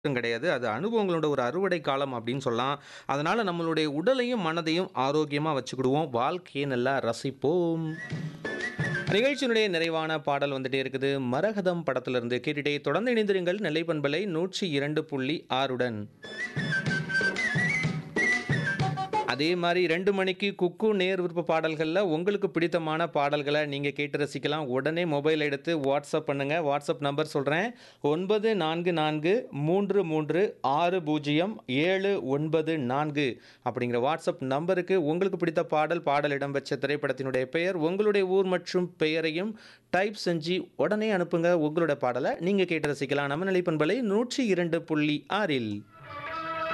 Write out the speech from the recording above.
மட்டும் கிடையாது. அது அனுபவங்களோட ஒரு அறுவடை காலம் அப்படின்னு சொல்லலாம். அதனால நம்மளுடைய உடலையும், மனதையும் ஆரோக்கியமா வச்சுக்கிடுவோம். வாழ்க்கையை நல்லா ரசிப்போம். நிகழ்ச்சியினுடைய நிறைவான பாடல் வந்துட்டே இருக்குது. மரகதம் படத்திலிருந்து கேட்டுட்டே தொடர்ந்து இணைந்திருங்கள். நெல்லை பண்பலை 102.6 உடன். அதே மாரி 2 மணிக்கு குக்கு நேர் விருப்ப பாடல்கள்ல உங்களுக்கு பிடித்தமான பாடல்கள நீங்க கேட்டு ரசிக்கலாம். உடனே மொபைல் எடுத்து வாட்ஸ்அப் பண்ணுங்க. வாட்ஸ்அப் நம்பர் சொல்றேன். 9443360794 அப்படிங்கிற வாட்ஸ்அப் நம்பருக்கு உங்களுக்கு பிடித்த பாடல், பாடல் இடம்பெற்ற திரைப்படத்தினுடைய பெயர், உங்களுடைய ஊர் மற்றும் பெயரையும் டைப் செஞ்சு உடனே அனுப்புங்க. உங்களோட பாடல நீங்க கேட்டு ரசிக்கலாம். நம்ம நிலை பண்பலை 102.6 இல்.